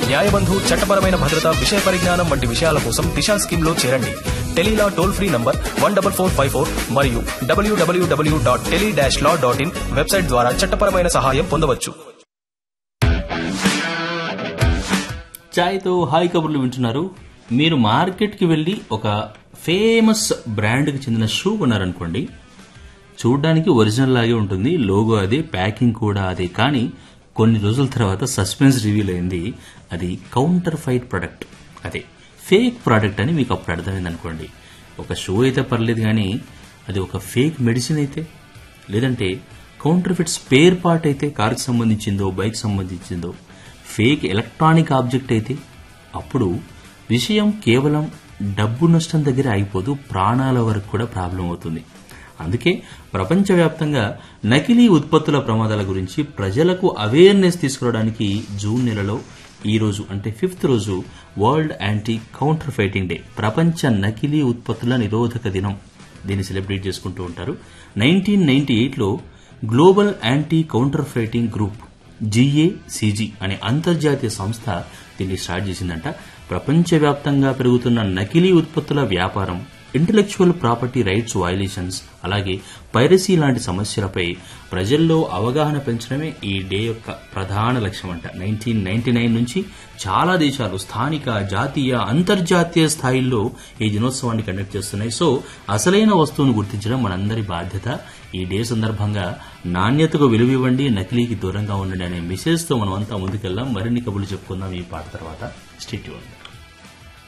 న్యాయబంధు చట్టపరమైన భద్రత విషయ పరిజ్ఞానం వంటి విషయాల కోసం దిశా స్కీమ్ లో చేరండి tele law toll free number one double four five four మరియు డబ్ల్యూడబ్ల్యూడబ్ల్యూ dot tele dash law dot in website ద్వారా చట్టపరమైన సహాయం పొందవచ్చు చాయ్తో హాయ్ కబుర్లు వింటున్నారు మీరు మార్కెట్కి వెళ్ళి ఒక ఫేమస్ బ్రాండ్కి చెందిన షూ కొన్నారనుకోండి చూడ్డానికి ఒరిజినల్ లాగే ఉంటుంది లోగో అదే ప్యాకింగ్ కూడా అదే కానీ కొన్ని రోజుల తర్వాత సస్పెన్స్ రివీల్ అయింది అది కౌంటర్ ఫైట్ ప్రొడక్ట్ అదే ఫేక్ ప్రోడక్ట్ అని మీకు అప్పుడు అర్థమైంది అనుకోండి ఒక షూ అయితే పర్లేదు కానీ అది ఒక ఫేక్ మెడిసిన్ అయితే లేదంటే కౌంటర్ ఫిట్ స్పేర్ పార్ట్ అయితే కార్కి సంబంధించిందో బైక్ సంబంధించిందో ఫేక్ ఎలక్ట్రానిక్ ఆబ్జెక్ట్ అయితే అప్పుడు విషయం కేవలం డబ్బు నష్టం దగ్గర ఆగిపోదు ప్రాణాల వరకు కూడా ప్రాబ్లం అవుతుంది అందుకే ప్రపంచవ్యాప్తంగా నకిలీ ఉత్పత్తుల ప్రమాదాల గురించి ప్రజలకు అవేర్నెస్ తీసుకురావడానికి జూన్ నెలలో ఈ రోజు అంటే ఫిఫ్త్ రోజు world anti counterfeiting day ప్రపంచ నకిలీ ఉత్పత్తుల నిరోధక దినం దీన్ని సెలబ్రేట్ చేసుకుంటూ ఉంటారు నైన్టీన్ నైన్టీ ఎయిట్లో global anti counterfeiting group GACG అనే అంతర్జాతీయ సంస్థ దీన్ని స్టార్ట్ చేసిందంట ప్రపంచవ్యాప్తంగా పెరుగుతున్న నకిలీ ఉత్పత్తుల వ్యాపారం ఇంటలెక్చువల్ ప్రాపర్టీ రైట్స్ వయలేషన్స్ అలాగే పైరసీ లాంటి సమస్యలపై ప్రజల్లో అవగాహన పెంచడమే ఈ డే యొక్క ప్రధాన లక్ష్యం అంట నైన్టీన్ నైన్టీ నైన్ నుంచి చాలా దేశాలు స్థానిక జాతీయ అంతర్జాతీయ స్థాయిల్లో ఈ దినోత్సవాన్ని కండక్ట్ చేస్తున్నాయి సో అసలైన వస్తువును గుర్తించడం మనందరి బాధ్యత ఈ డే సందర్భంగా నాణ్యతకు విలువివ్వండి నకిలీకి దూరంగా ఉండండి అనే మెసేజ్తో మనమంతా ముందుకెళ్దాం మరిన్ని కబుర్లు చెప్పుకుందాం ఈ పాట తర్వాత స్టేట్యూన్